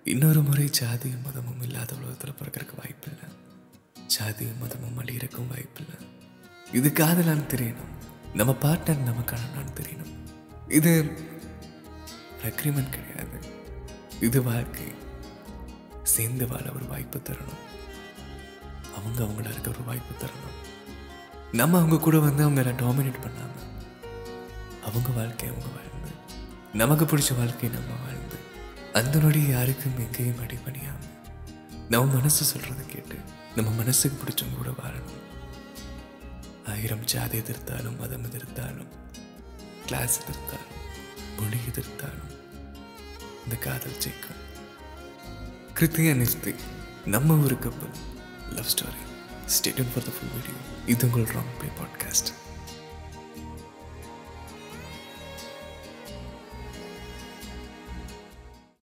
இன்னொரு முறை ஜாதியும் மதமும் இல்லாத உலகத்தில் பிறக்கிறதுக்கு வாய்ப்பு இல்லை ஜாதியும் மதமும் அழியறக்கும் வாய்ப்பு இல்லை இது காதலான்னு தெரியணும் நம்ம பார்ட்னர் நமக்கானு தெரியணும் இது அக்ரிமெண்ட் கிடையாது இது வாழ்க்கை சேர்ந்து வாழ ஒரு வாய்ப்பு தரணும் அவங்க அவங்கள இருக்க ஒரு வாய்ப்பு தரணும் நம்ம அவங்க கூட வந்து அவங்கள டாமினேட் பண்ணாம அவங்க வாழ்க்கை அவங்க வாழ்ந்து நமக்கு பிடிச்ச வாழ்க்கை நம்ம வாழ்ந்து அந்த நொடி யாருக்கும் எங்கேயும் அடி பண்ணியாம நம்ம மனசு சொல்றதை கேட்டு நம்ம மனசுக்கு பிடிச்சவங்க கூட வாழணும் ஆயிரம் ஜாதி எதிர்த்தாலும் மதம் எதிர்த்தாலும் கிளாஸ் எதிர்த்தாலும் மொழி எதிர்த்தாலும் இந்த காதல் ஜெயிக்கும் கிருத்தியா நிஸ்தி நம்ம ஒரு கப்பல் love story stay tuned for the full video இது உங்கள் ராங் பே பாட்காஸ்ட்